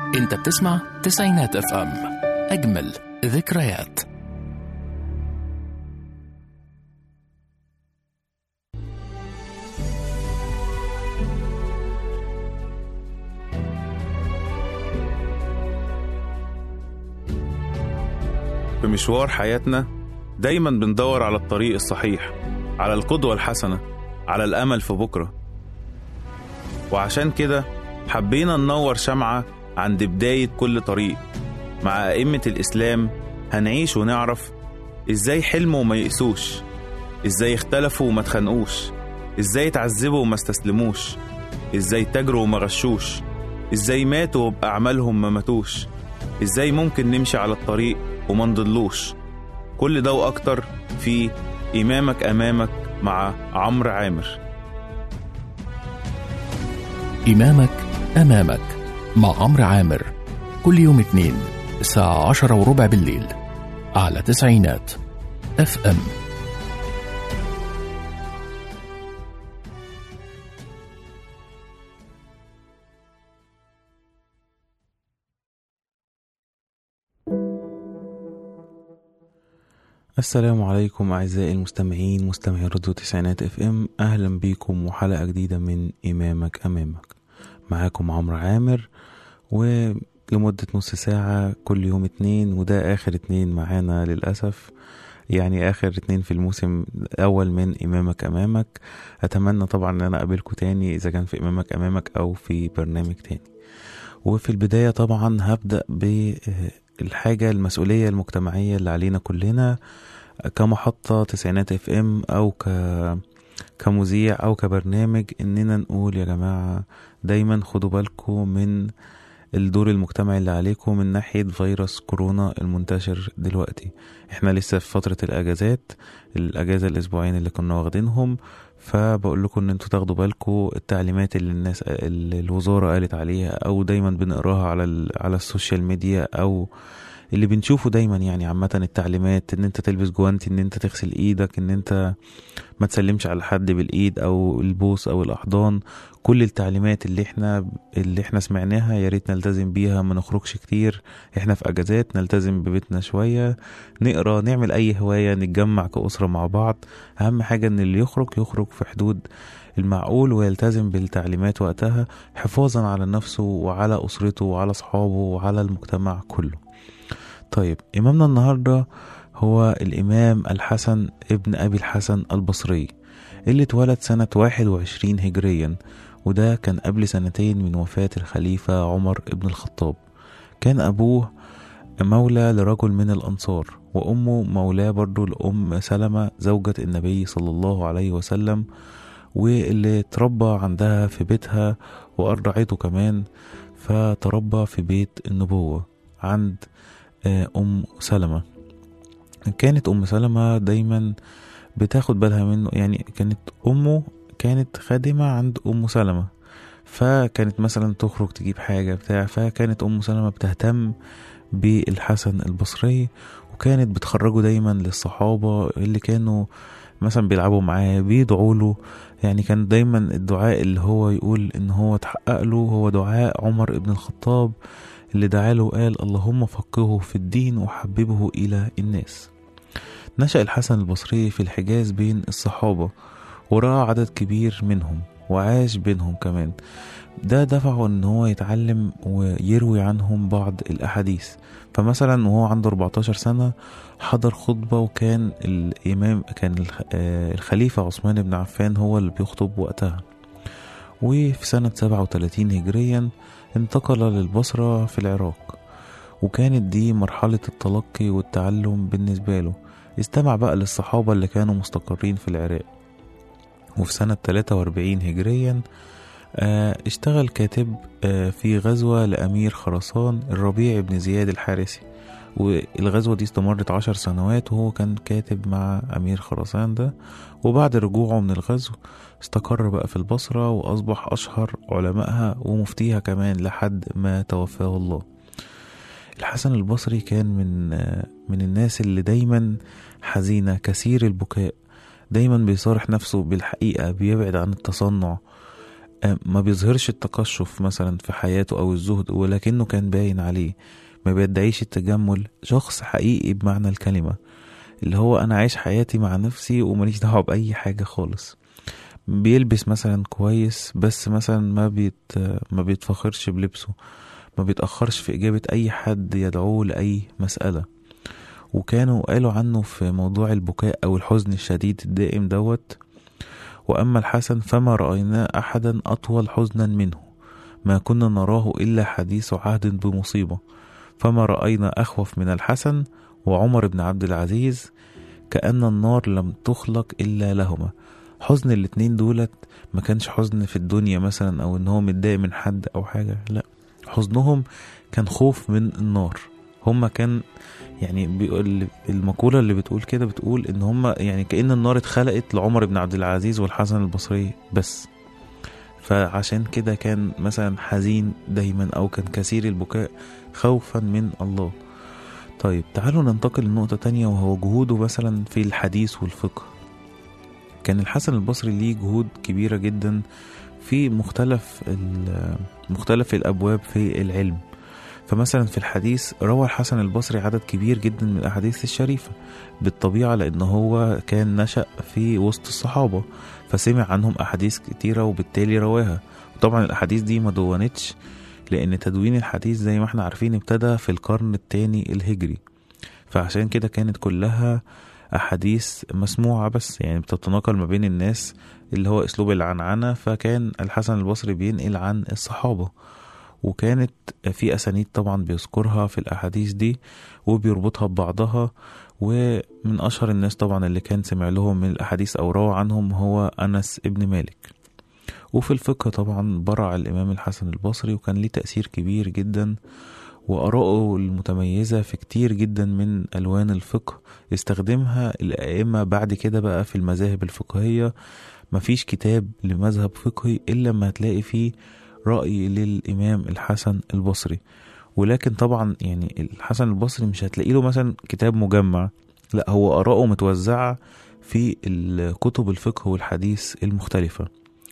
انت بتسمع تسعينات اف ام اجمل ذكريات في مشوار حياتنا دايما بندور على الطريق الصحيح على القدوة الحسنة على الأمل في بكرة وعشان كده حبينا ننور شمعة عند بداية كل طريق مع أئمة الإسلام هنعيش ونعرف إزاي حلموا وما يقسوش إزاي اختلفوا وما تخانقوش إزاي اتعذبوا وما استسلموش إزاي تجروا وما غشوش إزاي ماتوا وبأعمالهم ما ماتوش إزاي ممكن نمشي على الطريق وما نضلوش كل ده وأكتر في إمامك أمامك مع عمرو عامر إمامك أمامك مع عمرو عامر كل يوم اثنين الساعة عشرة وربع بالليل على تسعينات اف ام السلام عليكم أعزائي المستمعين مستمعي راديو تسعينات اف ام أهلا بيكم وحلقة جديدة من إمامك أمامك معاكم عمرو عامر ولمدة نص ساعة كل يوم اتنين وده آخر اتنين معانا للأسف يعني آخر اتنين في الموسم الأول من إمامك أمامك أتمنى طبعا إن أنا أقابلكم تاني إذا كان في إمامك أمامك أو في برنامج تاني وفي البداية طبعا هبدأ بالحاجة المسؤولية المجتمعية اللي علينا كلنا كمحطة تسعينات اف ام أو ك كمذيع أو كبرنامج إننا نقول يا جماعة دايما خدوا بالكم من الدور المجتمعي اللي عليكم من ناحية فيروس كورونا المنتشر دلوقتي احنا لسه في فترة الأجازات الأجازة الأسبوعين اللي كنا واخدينهم فبقول لكم ان انتوا تاخدوا بالكم التعليمات اللي الناس اللي الوزارة قالت عليها او دايما بنقراها على ال... على السوشيال ميديا او اللي بنشوفه دايما يعني عامة التعليمات ان انت تلبس جوانتي ان انت تغسل ايدك ان انت ما تسلمش على حد بالايد او البوس او الاحضان كل التعليمات اللي احنا اللي احنا سمعناها يا ريت نلتزم بيها ما نخرجش كتير احنا في اجازات نلتزم ببيتنا شوية نقرا نعمل اي هواية نتجمع كأسرة مع بعض اهم حاجة ان اللي يخرج يخرج في حدود المعقول ويلتزم بالتعليمات وقتها حفاظا على نفسه وعلى اسرته وعلى اصحابه وعلى المجتمع كله طيب إمامنا النهاردة هو الإمام الحسن ابن أبي الحسن البصري اللي اتولد سنة واحد وعشرين هجريا وده كان قبل سنتين من وفاة الخليفة عمر ابن الخطاب كان أبوه مولى لرجل من الأنصار وأمه مولاه برضو لأم سلمة زوجة النبي صلى الله عليه وسلم واللي تربى عندها في بيتها وأرضعته كمان فتربى في بيت النبوة عند أم سلمة كانت أم سلمة دايما بتاخد بالها منه يعني كانت أمه كانت خادمة عند أم سلمة فكانت مثلا تخرج تجيب حاجة بتاع فكانت أم سلمة بتهتم بالحسن البصري وكانت بتخرجه دايما للصحابة اللي كانوا مثلا بيلعبوا معاه بيدعوا له يعني كان دايما الدعاء اللي هو يقول ان هو تحقق له هو دعاء عمر ابن الخطاب اللي دعاله وقال اللهم فقهه في الدين وحببه إلى الناس نشأ الحسن البصري في الحجاز بين الصحابة ورأى عدد كبير منهم وعاش بينهم كمان ده دفعه ان هو يتعلم ويروي عنهم بعض الاحاديث فمثلا وهو عنده 14 سنة حضر خطبة وكان الامام كان الخليفة عثمان بن عفان هو اللي بيخطب وقتها وفي سنة 37 هجريا انتقل للبصرة في العراق وكانت دي مرحلة التلقي والتعلم بالنسبة له استمع بقى للصحابة اللي كانوا مستقرين في العراق وفي سنة 43 هجريا اشتغل كاتب في غزوة لأمير خراسان الربيع بن زياد الحارسي والغزوة دي استمرت عشر سنوات وهو كان كاتب مع أمير خراسان ده وبعد رجوعه من الغزو استقر بقى في البصرة وأصبح أشهر علمائها ومفتيها كمان لحد ما توفاه الله الحسن البصري كان من من الناس اللي دايما حزينة كثير البكاء دايما بيصارح نفسه بالحقيقة بيبعد عن التصنع آه، ما بيظهرش التقشف مثلا في حياته او الزهد ولكنه كان باين عليه ما بيدعيش التجمل شخص حقيقي بمعنى الكلمة اللي هو انا عايش حياتي مع نفسي وماليش دعوة بأي حاجة خالص بيلبس مثلا كويس بس مثلا ما بيت ما بيتفخرش بلبسه ما بيتأخرش في إجابة أي حد يدعوه لأي مسألة وكانوا قالوا عنه في موضوع البكاء أو الحزن الشديد الدائم دوت وأما الحسن فما رأينا أحدا أطول حزنا منه ما كنا نراه إلا حديث عهد بمصيبة فما رأينا أخوف من الحسن وعمر بن عبد العزيز كأن النار لم تخلق إلا لهما حزن الاتنين دولت ما كانش حزن في الدنيا مثلا أو إن هو متضايق من حد أو حاجة لا حزنهم كان خوف من النار هما كان يعني بيقول المقولة اللي بتقول كده بتقول إن هما يعني كأن النار اتخلقت لعمر بن عبد العزيز والحسن البصري بس فعشان كده كان مثلا حزين دايما أو كان كثير البكاء خوفا من الله طيب تعالوا ننتقل لنقطة تانية وهو جهوده مثلا في الحديث والفقه كان الحسن البصري ليه جهود كبيرة جدا في مختلف ال- مختلف الأبواب في العلم فمثلا في الحديث روى الحسن البصري عدد كبير جدا من الأحاديث الشريفة بالطبيعة لأن هو كان نشأ في وسط الصحابة فسمع عنهم أحاديث كتيرة وبالتالي رواها طبعا الأحاديث دي ما دونتش لأن تدوين الحديث زي ما احنا عارفين ابتدى في القرن الثاني الهجري فعشان كده كانت كلها أحاديث مسموعة بس يعني بتتناقل ما بين الناس اللي هو أسلوب العنعنة فكان الحسن البصري بينقل عن الصحابة وكانت في أسانيد طبعا بيذكرها في الأحاديث دي وبيربطها ببعضها ومن أشهر الناس طبعا اللي كان سمع لهم من الأحاديث أو روى عنهم هو أنس ابن مالك وفي الفقه طبعا برع الإمام الحسن البصري وكان ليه تأثير كبير جدا وآراءه المتميزة في كتير جدا من ألوان الفقه استخدمها الأئمة بعد كده بقى في المذاهب الفقهية مفيش كتاب لمذهب فقهي إلا ما هتلاقي فيه رأي للإمام الحسن البصري ولكن طبعا يعني الحسن البصري مش هتلاقي له مثلا كتاب مجمع لا هو آراءه متوزعة في الكتب الفقه والحديث المختلفة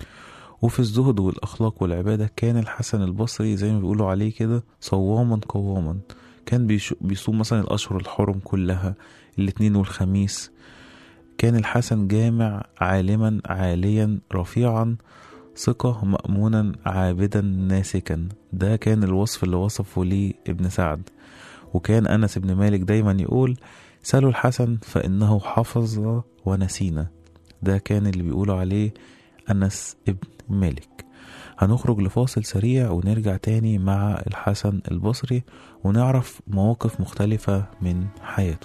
وفي الزهد والأخلاق والعبادة كان الحسن البصري زي ما بيقولوا عليه كده صواما قواما كان بيش- بيصوم مثلا الأشهر الحرم كلها الاثنين والخميس كان الحسن جامع عالما عاليا رفيعا ثقة مأمونا عابدا ناسكا ده كان الوصف اللي وصفه ليه ابن سعد وكان أنس بن مالك دايما يقول سألوا الحسن فإنه حفظ ونسينا ده كان اللي بيقولوا عليه أنس ابن مالك هنخرج لفاصل سريع ونرجع تاني مع الحسن البصري ونعرف مواقف مختلفة من حياته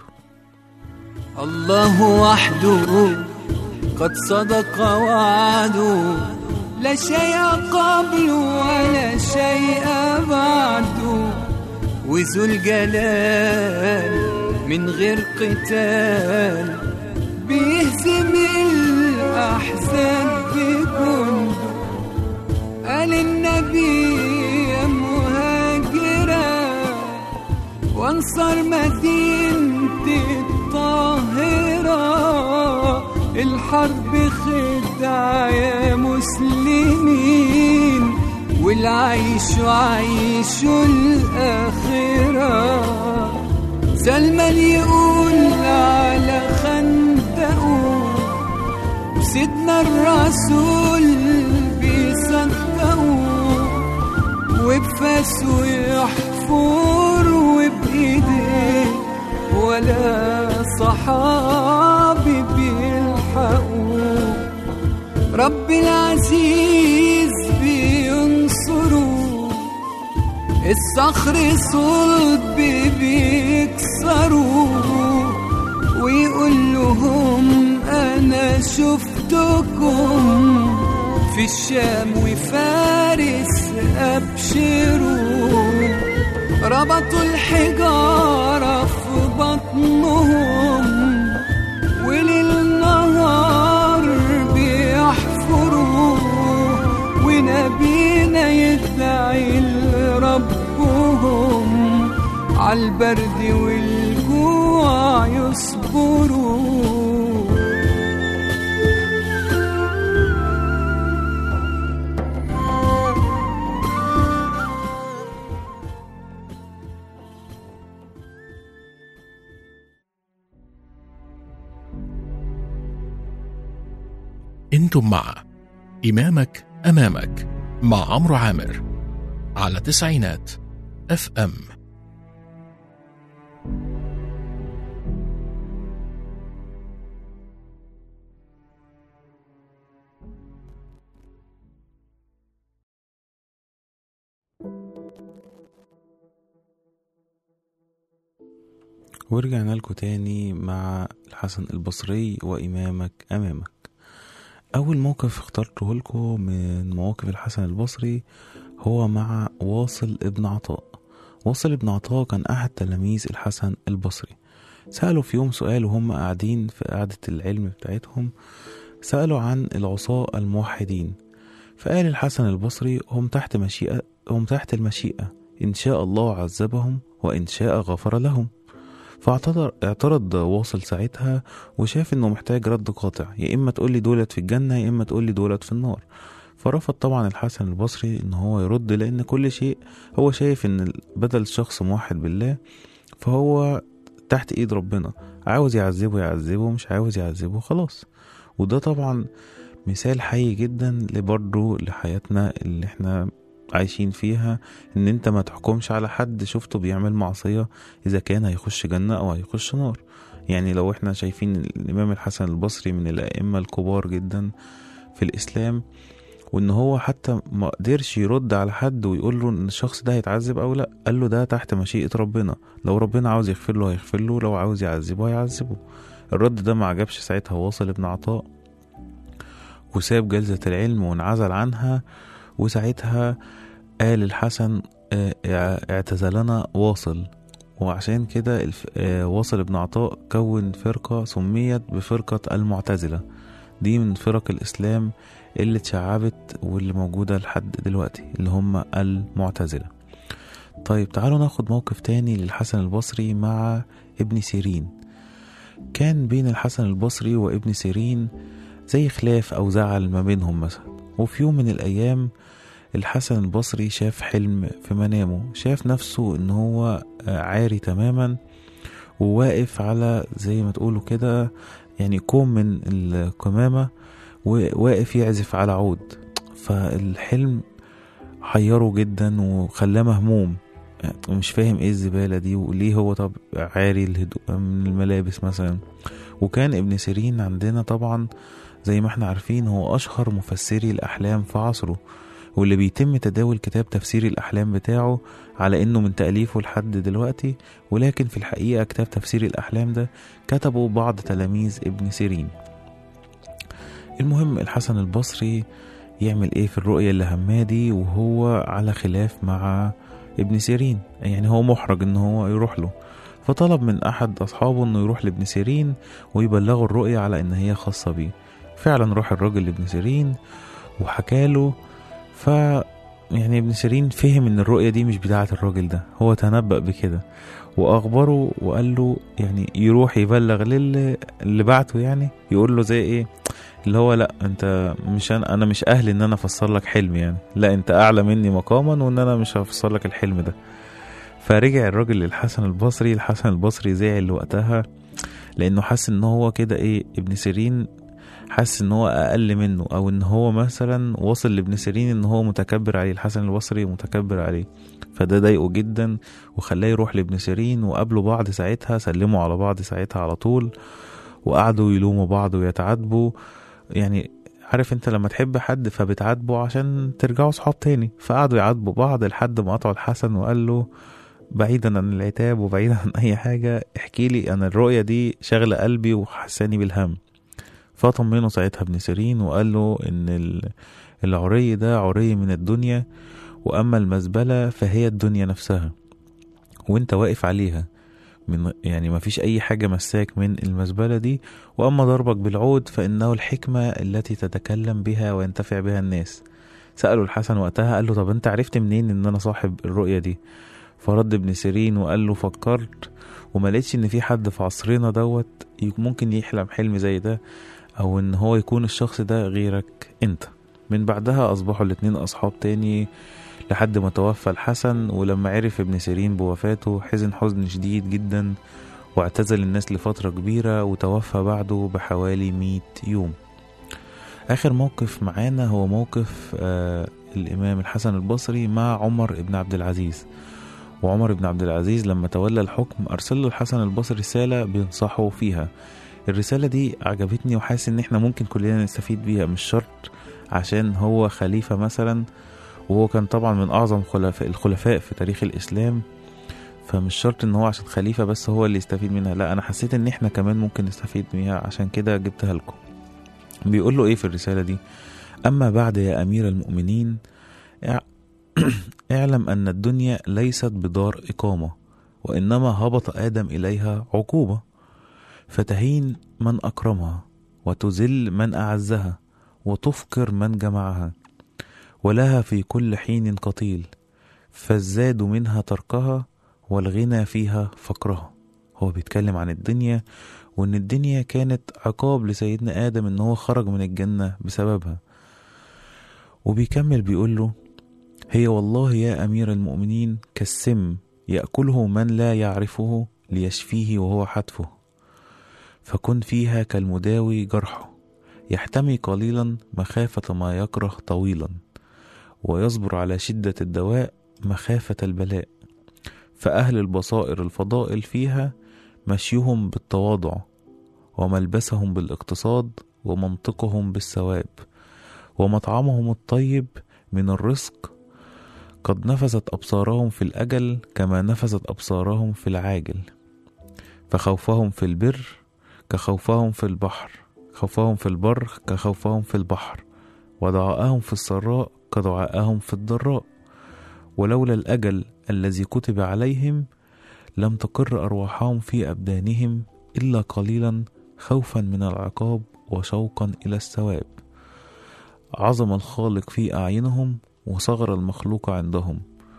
الله وحده قد صدق وعده لا شيء قبله ولا شيء بعده وذو الجلال من غير قتال بيهزم الأحزان بجنده قال النبي يا مهاجرا وانصر مدينتي الطاهرة الحرب خدعة يا مسلمين والعيش عيش الآخرة سلمان يقول على خندقه وسيدنا الرسول بيصدقوا وبفاسه يحفر وبإيديه ولا صحابي بيلحقوا رب العزيز بينصروا الصخر صلب بيكسروا ويقول لهم انا شفتكم في الشام وفارس ابشروا ربطوا الحجارة في بطنهم وليل نهار بيحفروا ونبينا يدعي لربهم عالبرد والجوع يصبروا كنتم مع إمامك أمامك مع عمرو عامر على تسعينات اف ام ورجعنا لكم تاني مع الحسن البصري وإمامك أمامك أول موقف اخترته لكم من مواقف الحسن البصري هو مع واصل ابن عطاء واصل ابن عطاء كان أحد تلاميذ الحسن البصري سألوا في يوم سؤال وهم قاعدين في قعدة العلم بتاعتهم سألوا عن العصاة الموحدين فقال الحسن البصري هم تحت مشيئة هم تحت المشيئة إن شاء الله عذبهم وإن شاء غفر لهم فاعتذر اعترض واصل ساعتها وشاف انه محتاج رد قاطع يا اما تقولي دولت في الجنة يا اما تقولي دولت في النار فرفض طبعا الحسن البصري ان هو يرد لان كل شيء هو شايف ان بدل الشخص موحد بالله فهو تحت ايد ربنا عاوز يعذبه يعذبه مش عاوز يعذبه خلاص وده طبعا مثال حي جدا لبرضه لحياتنا اللي احنا عايشين فيها ان انت ما تحكمش على حد شفته بيعمل معصية اذا كان هيخش جنة او هيخش نار يعني لو احنا شايفين الامام الحسن البصري من الائمة الكبار جدا في الاسلام وان هو حتى ما قدرش يرد على حد ويقول له ان الشخص ده هيتعذب او لا قال له ده تحت مشيئة ربنا لو ربنا عاوز يغفر له هيغفر له لو عاوز يعذبه هيعذبه الرد ده ما عجبش ساعتها واصل ابن عطاء وساب جلسة العلم وانعزل عنها وساعتها قال الحسن آه، اعتزلنا واصل وعشان كده الف... آه، واصل ابن عطاء كون فرقة سميت بفرقة المعتزلة دي من فرق الإسلام اللي اتشعبت واللي موجودة لحد دلوقتي اللي هم المعتزلة طيب تعالوا ناخد موقف تاني للحسن البصري مع ابن سيرين كان بين الحسن البصري وابن سيرين زي خلاف أو زعل ما بينهم مثلا وفي يوم من الأيام الحسن البصري شاف حلم في منامه شاف نفسه ان هو عاري تماما وواقف على زي ما تقولوا كده يعني كوم من القمامة وواقف يعزف على عود فالحلم حيره جدا وخلاه مهموم ومش فاهم ايه الزبالة دي وليه هو طب عاري الهدوء من الملابس مثلا وكان ابن سيرين عندنا طبعا زي ما احنا عارفين هو اشهر مفسري الاحلام في عصره واللي بيتم تداول كتاب تفسير الأحلام بتاعه على إنه من تأليفه لحد دلوقتي ولكن في الحقيقة كتاب تفسير الأحلام ده كتبه بعض تلاميذ ابن سيرين المهم الحسن البصري يعمل ايه في الرؤية اللي همادي وهو على خلاف مع ابن سيرين يعني هو محرج ان هو يروح له فطلب من احد اصحابه انه يروح لابن سيرين ويبلغه الرؤية على ان هي خاصة بيه فعلا راح الراجل لابن سيرين وحكاله ف يعني ابن سيرين فهم ان الرؤية دي مش بتاعة الراجل ده هو تنبأ بكده واخبره وقال له يعني يروح يبلغ للي اللي بعته يعني يقول له زي ايه اللي هو لا انت مش انا انا مش اهل ان انا افسر لك حلم يعني لا انت اعلى مني مقاما وان انا مش هفسر لك الحلم ده فرجع الراجل للحسن البصري الحسن البصري زعل وقتها لانه حس ان هو كده ايه ابن سيرين حاسس ان هو اقل منه او ان هو مثلا وصل لابن سيرين ان هو متكبر عليه الحسن البصري متكبر عليه فده ضايقه جدا وخلاه يروح لابن سيرين وقابلوا بعض ساعتها سلموا على بعض ساعتها على طول وقعدوا يلوموا بعض ويتعاتبوا يعني عارف انت لما تحب حد فبتعاتبه عشان ترجعوا صحاب تاني فقعدوا يعاتبوا بعض لحد ما قطعوا الحسن وقال له بعيدا عن العتاب وبعيدا عن اي حاجة احكي لي انا الرؤية دي شغلة قلبي وحساني بالهم فطمنه ساعتها ابن سيرين وقال له ان العري ده عري من الدنيا واما المزبلة فهي الدنيا نفسها وانت واقف عليها من يعني ما فيش اي حاجة مساك من المزبلة دي واما ضربك بالعود فانه الحكمة التي تتكلم بها وينتفع بها الناس سألوا الحسن وقتها قال له طب انت عرفت منين ان انا صاحب الرؤية دي فرد ابن سيرين وقال له فكرت وما لقيتش ان في حد في عصرنا دوت ممكن يحلم حلم زي ده او ان هو يكون الشخص ده غيرك انت من بعدها اصبحوا الاتنين اصحاب تاني لحد ما توفى الحسن ولما عرف ابن سيرين بوفاته حزن حزن شديد جدا واعتزل الناس لفترة كبيرة وتوفى بعده بحوالي مية يوم آخر موقف معانا هو موقف آه الإمام الحسن البصري مع عمر بن عبد العزيز وعمر بن عبد العزيز لما تولى الحكم أرسل له الحسن البصري رسالة بينصحه فيها الرسالة دي عجبتني وحاسس إن إحنا ممكن كلنا نستفيد بيها مش شرط عشان هو خليفة مثلا وهو كان طبعا من أعظم خلفاء الخلفاء في تاريخ الإسلام فمش شرط ان هو عشان خليفة بس هو اللي يستفيد منها لا انا حسيت ان احنا كمان ممكن نستفيد منها عشان كده جبتها لكم بيقول له ايه في الرسالة دي اما بعد يا امير المؤمنين اع- اعلم ان الدنيا ليست بدار اقامة وانما هبط ادم اليها عقوبة فتهين من اكرمها وتذل من اعزها وتفقر من جمعها ولها في كل حين قتيل فالزاد منها تركها والغنى فيها فقرها هو بيتكلم عن الدنيا وان الدنيا كانت عقاب لسيدنا ادم ان هو خرج من الجنة بسببها وبيكمل بيقول له هي والله يا امير المؤمنين كالسم ياكله من لا يعرفه ليشفيه وهو حتفه فكن فيها كالمداوي جرحه يحتمي قليلا مخافة ما يكره طويلا ويصبر على شدة الدواء مخافة البلاء فأهل البصائر الفضائل فيها مشيهم بالتواضع وملبسهم بالاقتصاد ومنطقهم بالثواب ومطعمهم الطيب من الرزق قد نفذت أبصارهم في الأجل كما نفذت أبصارهم في العاجل فخوفهم في البر كخوفهم في البحر خوفهم في البر كخوفهم في البحر ودعاءهم في السراء كدعاءهم في الضراء ولولا الأجل الذي كتب عليهم لم تقر أرواحهم في أبدانهم إلا قليلا خوفا من العقاب وشوقا إلى الثواب عظم الخالق في أعينهم وصغر المخلوق عندهم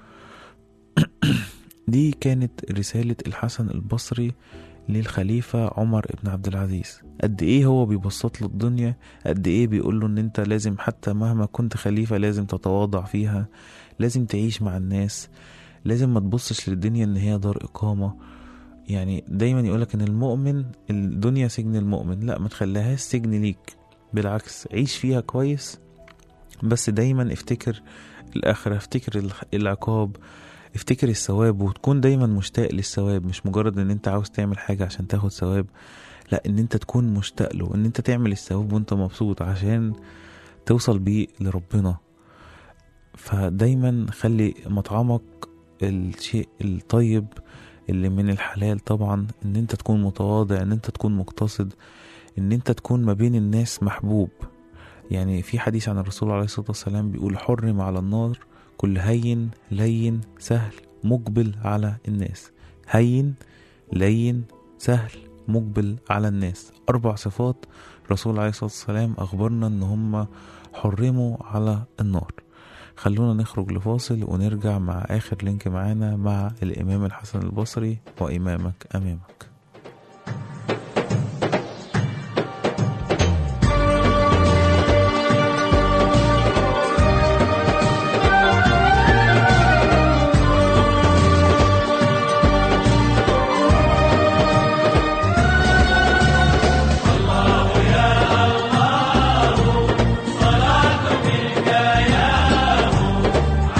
دي كانت رسالة الحسن البصري للخليفة عمر بن عبد العزيز قد ايه هو بيبسط له الدنيا قد ايه بيقول له ان انت لازم حتى مهما كنت خليفة لازم تتواضع فيها لازم تعيش مع الناس لازم ما تبصش للدنيا ان هي دار اقامة يعني دايما يقولك ان المؤمن الدنيا سجن المؤمن لا ما تخليهاش سجن ليك بالعكس عيش فيها كويس بس دايما افتكر الاخرة افتكر الخ- العقاب افتكر الثواب وتكون دايما مشتاق للثواب مش مجرد ان انت عاوز تعمل حاجة عشان تاخد ثواب لا ان انت تكون مشتاق له ان انت تعمل الثواب وانت مبسوط عشان توصل بيه لربنا فدايما خلي مطعمك الشيء الطيب اللي من الحلال طبعا ان انت تكون متواضع ان انت تكون مقتصد ان انت تكون ما بين الناس محبوب يعني في حديث عن الرسول عليه الصلاة والسلام بيقول حرم على النار كل هين لين سهل مقبل على الناس هين لين سهل مقبل على الناس أربع صفات الرسول عليه الصلاة والسلام أخبرنا إن هم حرموا على النار خلونا نخرج لفاصل ونرجع مع آخر لينك معانا مع الإمام الحسن البصري وإمامك أمامك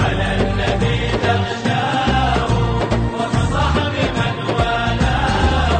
على النبي تغشاه وصحب من والاه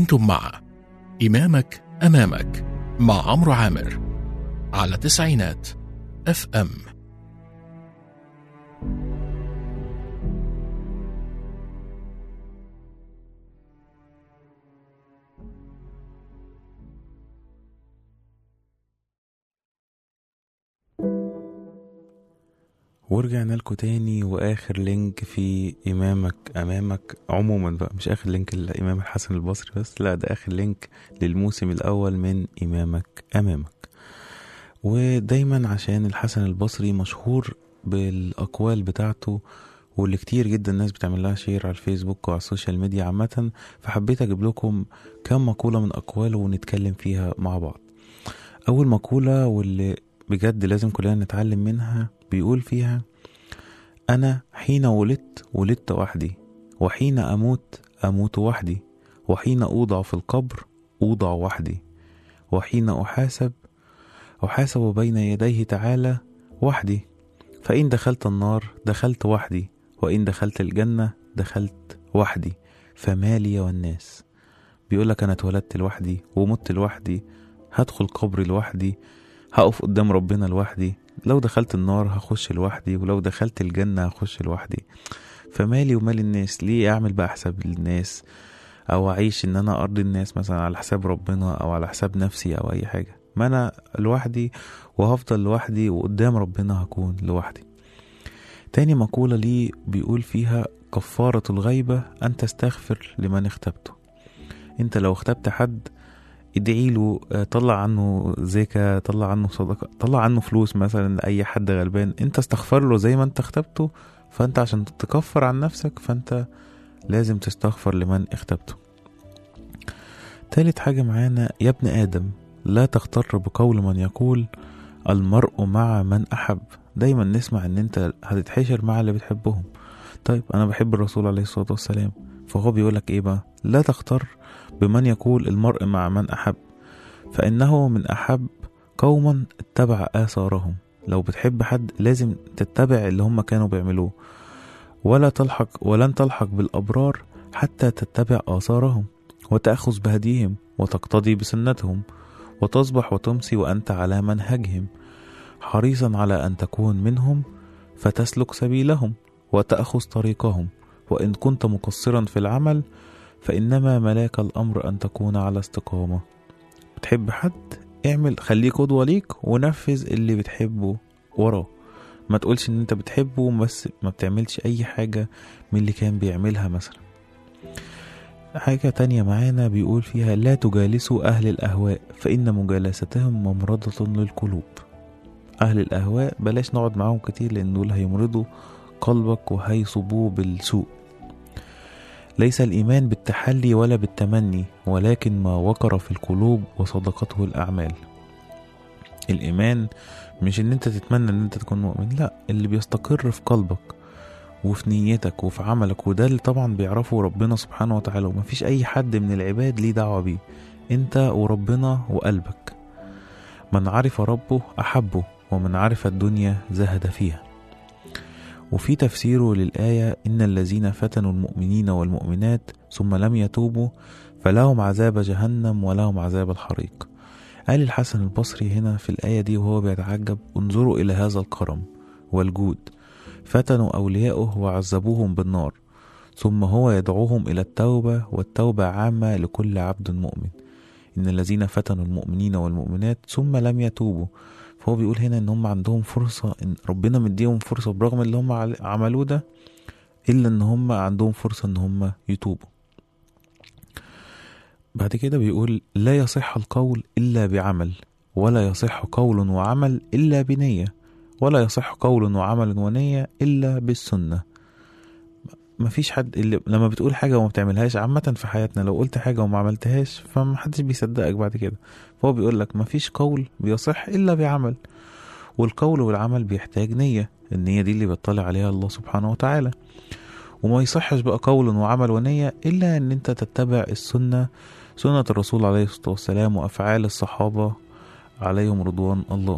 انتم مع إمامك أمامك مع عمرو عامر على تسعينات اف ام ورجعنا لكم تاني واخر لينك في امامك امامك عموما بقى مش اخر لينك لامام الحسن البصري بس لا ده اخر لينك للموسم الاول من امامك امامك ودايما عشان الحسن البصري مشهور بالاقوال بتاعته واللي كتير جدا الناس بتعمل لها شير على الفيسبوك وعلى السوشيال ميديا عامة فحبيت اجيب لكم كام مقولة من اقواله ونتكلم فيها مع بعض اول مقولة واللي بجد لازم كلنا نتعلم منها بيقول فيها أنا حين ولدت ولدت وحدي وحين أموت أموت وحدي وحين أوضع في القبر أوضع وحدي وحين أحاسب أحاسب بين يديه تعالى وحدي فإن دخلت النار دخلت وحدي وإن دخلت الجنة دخلت وحدي فما لي والناس بيقولك أنا اتولدت لوحدي ومت لوحدي هدخل قبري لوحدي هقف قدام ربنا لوحدي لو دخلت النار هخش لوحدي ولو دخلت الجنة هخش لوحدي فمالي ومال الناس ليه اعمل بقى حساب للناس او اعيش ان انا ارضي الناس مثلا على حساب ربنا او على حساب نفسي او اي حاجة ما انا لوحدي وهفضل لوحدي وقدام ربنا هكون لوحدي تاني مقولة ليه بيقول فيها كفارة الغيبة أن تستغفر لمن اختبته انت لو اختبت حد ادعي له آه، طلع عنه زكاة طلع عنه صدقة طلع عنه فلوس مثلا لأي حد غلبان انت استغفر له زي ما انت اختبته فانت عشان تكفر عن نفسك فانت لازم تستغفر لمن اختبته تالت حاجة معانا يا ابن آدم لا تغتر بقول من يقول المرء مع من أحب دايما نسمع ان انت هتتحشر مع اللي بتحبهم طيب انا بحب الرسول عليه الصلاة والسلام فهو بيقولك ايه بقى لا تغتر بمن يقول المرء مع من أحب فإنه من أحب قوما اتبع آثارهم لو بتحب حد لازم تتبع اللي هم كانوا بيعملوه ولا تلحق ولن تلحق بالأبرار حتى تتبع آثارهم وتأخذ بهديهم وتقتدي بسنتهم وتصبح وتمسي وأنت على منهجهم حريصا على أن تكون منهم فتسلك سبيلهم وتأخذ طريقهم وإن كنت مقصرا في العمل فإنما ملاك الأمر أن تكون على استقامة بتحب حد اعمل خليه قدوة ليك ونفذ اللي بتحبه وراه ما تقولش ان انت بتحبه بس ما بتعملش اي حاجة من اللي كان بيعملها مثلا حاجة تانية معانا بيقول فيها لا تجالسوا أهل الأهواء فإن مجالستهم ممرضة للقلوب أهل الأهواء بلاش نقعد معاهم كتير لأن دول هيمرضوا قلبك وهيصبوه بالسوء ليس الإيمان بالتحلي ولا بالتمني ولكن ما وقر في القلوب وصدقته الأعمال الإيمان مش إن أنت تتمنى إن أنت تكون مؤمن لا اللي بيستقر في قلبك وفي نيتك وفي عملك وده اللي طبعا بيعرفه ربنا سبحانه وتعالى ومفيش أي حد من العباد ليه دعوة بيه أنت وربنا وقلبك من عرف ربه أحبه ومن عرف الدنيا زهد فيها وفي تفسيره للآية إن الذين فتنوا المؤمنين والمؤمنات ثم لم يتوبوا فلهم عذاب جهنم ولهم عذاب الحريق قال الحسن البصري هنا في الآية دي وهو بيتعجب انظروا إلى هذا الكرم والجود فتنوا أولياءه وعذبوهم بالنار ثم هو يدعوهم إلى التوبة والتوبة عامة لكل عبد مؤمن إن الذين فتنوا المؤمنين والمؤمنات ثم لم يتوبوا فهو بيقول هنا ان هم عندهم فرصة ان ربنا مديهم فرصة برغم اللي هم عل- عملوه ده الا ان هم عندهم فرصة ان هم يتوبوا بعد كده بيقول لا يصح القول الا بعمل ولا يصح قول وعمل الا بنية ولا يصح قول وعمل ونية الا بالسنة مفيش حد اللي لما بتقول حاجة وما بتعملهاش عامة في حياتنا لو قلت حاجة وما عملتهاش فمحدش بيصدقك بعد كده فهو بيقول لك مفيش قول بيصح إلا بعمل والقول والعمل بيحتاج نية النية دي اللي بيطلع عليها الله سبحانه وتعالى وما يصحش بقى قول وعمل ونية إلا أن أنت تتبع السنة سنة الرسول عليه الصلاة والسلام وأفعال الصحابة عليهم رضوان الله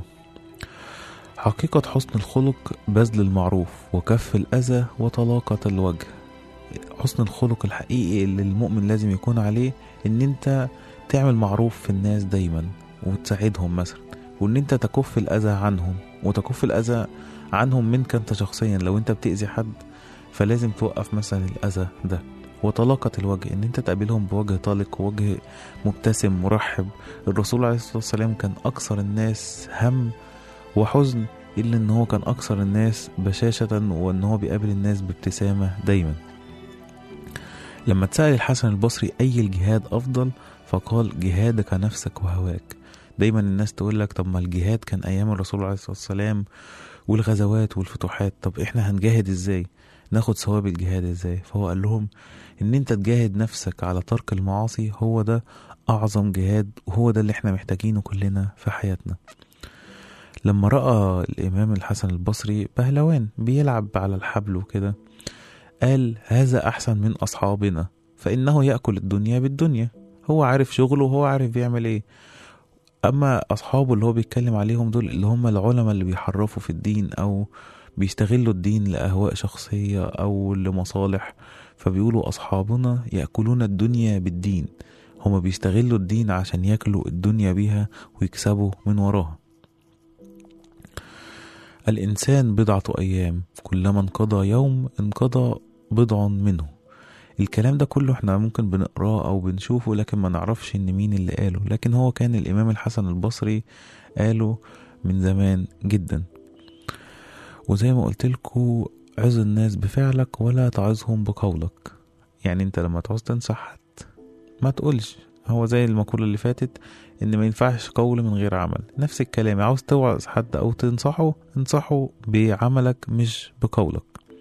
حقيقة حسن الخلق بذل المعروف وكف الأذى وطلاقة الوجه حسن الخلق الحقيقي اللي المؤمن لازم يكون عليه ان انت تعمل معروف في الناس دايما وتساعدهم مثلا وان انت تكف الاذى عنهم وتكف الاذى عنهم منك انت شخصيا لو انت بتأذي حد فلازم توقف مثلا الاذى ده وطلاقة الوجه ان انت تقابلهم بوجه طلق ووجه مبتسم مرحب الرسول عليه الصلاة والسلام كان اكثر الناس هم وحزن الا ان هو كان اكثر الناس بشاشة وان هو بيقابل الناس بابتسامة دايما لما تسأل الحسن البصري اي الجهاد افضل فقال جهادك نفسك وهواك دايما الناس تقول لك طب ما الجهاد كان ايام الرسول عليه الصلاة والسلام والغزوات والفتوحات طب احنا هنجاهد ازاي ناخد ثواب الجهاد ازاي فهو قال لهم ان انت تجاهد نفسك على ترك المعاصي هو ده اعظم جهاد وهو ده اللي احنا محتاجينه كلنا في حياتنا لما رأى الامام الحسن البصري بهلوان بيلعب على الحبل وكده قال هذا احسن من اصحابنا فانه ياكل الدنيا بالدنيا هو عارف شغله وهو عارف بيعمل ايه اما اصحابه اللي هو بيتكلم عليهم دول اللي هم العلماء اللي بيحرفوا في الدين او بيستغلوا الدين لاهواء شخصيه او لمصالح فبيقولوا اصحابنا ياكلون الدنيا بالدين هما بيستغلوا الدين عشان ياكلوا الدنيا بيها ويكسبوا من وراها الانسان بضعه ايام كلما انقضى يوم انقضى بضع منه الكلام ده كله احنا ممكن بنقراه او بنشوفه لكن ما نعرفش ان مين اللي قاله لكن هو كان الامام الحسن البصري قاله من زمان جدا وزي ما قلت لكم عظ الناس بفعلك ولا تعظهم بقولك يعني انت لما تعوز تنصح حد ما تقولش هو زي المقولة اللي فاتت ان ما ينفعش قول من غير عمل نفس الكلام عاوز توعظ حد او تنصحه انصحه بعملك مش بقولك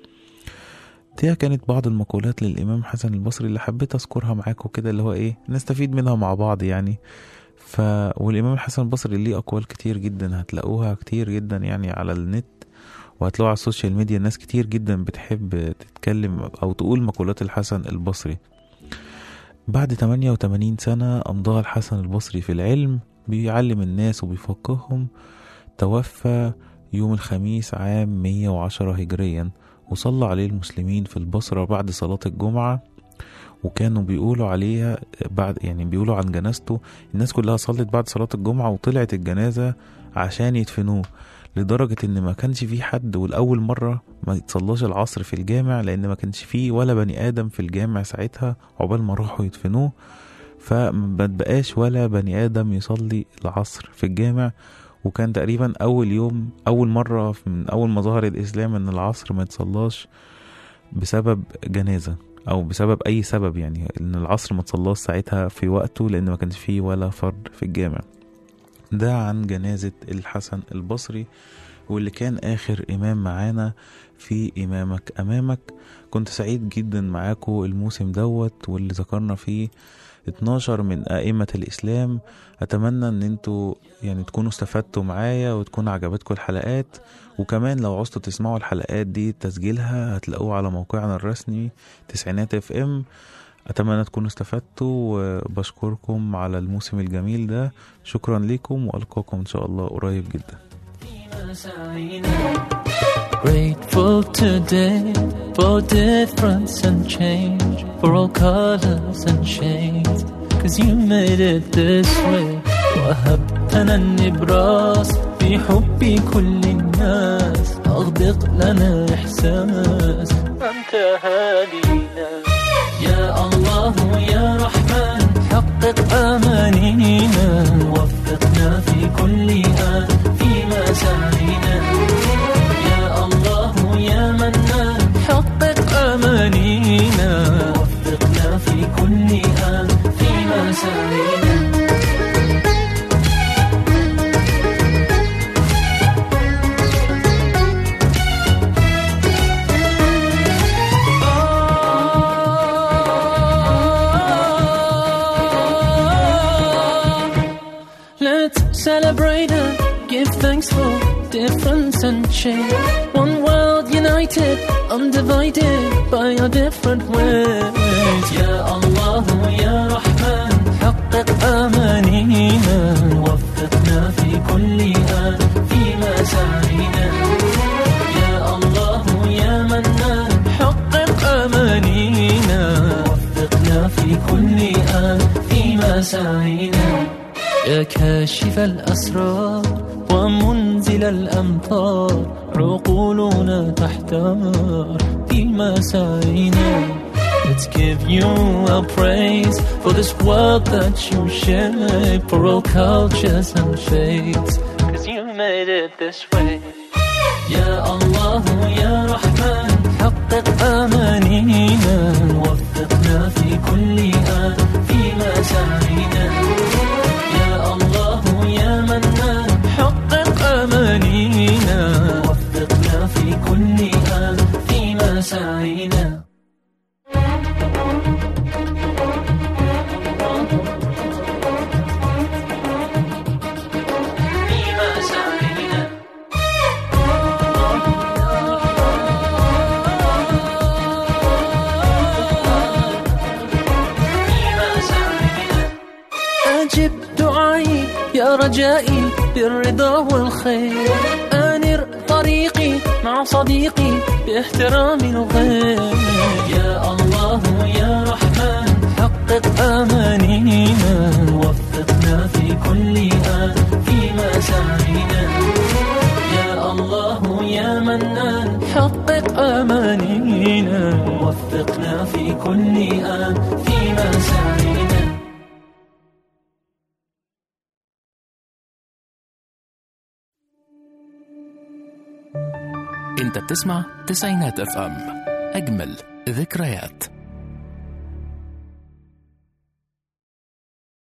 دي كانت بعض المقولات للإمام حسن البصري اللي حبيت أذكرها معاكم كده اللي هو إيه نستفيد منها مع بعض يعني ف والإمام الحسن البصري ليه أقوال كتير جدا هتلاقوها كتير جدا يعني على النت وهتلاقوا على السوشيال ميديا ناس كتير جدا بتحب تتكلم أو تقول مقولات الحسن البصري بعد 88 سنة أمضاها الحسن البصري في العلم بيعلم الناس وبيفقههم توفى يوم الخميس عام 110 هجريا وصلى عليه المسلمين في البصرة بعد صلاة الجمعة وكانوا بيقولوا عليها بعد يعني بيقولوا عن جنازته الناس كلها صلت بعد صلاة الجمعة وطلعت الجنازة عشان يدفنوه لدرجة ان ما كانش في حد والأول مرة ما يتصلاش العصر في الجامع لأن ما كانش فيه ولا بني آدم في الجامع ساعتها عقبال ما راحوا يدفنوه فما بقاش ولا بني آدم يصلي العصر في الجامع وكان تقريبا أول يوم أول مرة من أول ما ظهر الإسلام إن العصر ما يتصلاش بسبب جنازة أو بسبب أي سبب يعني إن العصر ما تصلاش ساعتها في وقته لأن ما كانش فيه ولا فرد في الجامع ده عن جنازة الحسن البصري واللي كان آخر إمام معانا في إمامك أمامك كنت سعيد جدا معاكم الموسم دوت واللي ذكرنا فيه 12 من أئمة الإسلام أتمنى إن انتوا يعني تكونوا استفدتوا معايا وتكون عجبتكم الحلقات وكمان لو عوزتوا تسمعوا الحلقات دي تسجيلها هتلاقوه على موقعنا الرسمي تسعينات اف ام أتمنى تكونوا استفدتوا وبشكركم على الموسم الجميل ده شكرا لكم وألقاكم إن شاء الله قريب جدا Grateful today for difference and change, for all colors and shades. Cause you made it this way. وهبتنا النبراس في حب كل الناس أغدق لنا إحساس أنت هادينا يا الله يا رحمن حقق أمانينا وفقنا في كل آن في مساعينا يا الله يا منان حقق أمانينا وفقنا في كل آن في مساعينا Let's celebrate and give thanks for difference and change. One world united, undivided by our different ways. Ya Allah, Ya Rahman, حقق أمانينا وفقنا في كل آن في مساعينا يا الله يا منان حقق أمانينا كاشف الأسرار ومنزل الأمطار عقولنا تحتار في مساعينا Let's give you our praise for this world that you shape for all cultures and faiths. Cause you made it this way. يا الله يا رحمن حقق أمانينا وفقنا في كل آن في مساعينا يا الله يا منان حقق أمانينا وفقنا في كل آن في مساعينا في مساعينا أجب دعائي يا رجائي بالرضا والخير أنر طريقي مع صديقي باحترام الغير يا الله يا رحمن حقق أمانينا وفقنا في كل آن في مساعينا يا الله يا منان حقق أمانينا وفقنا في كل آن في مساعينا انت بتسمع تسعينات اف ام اجمل ذكريات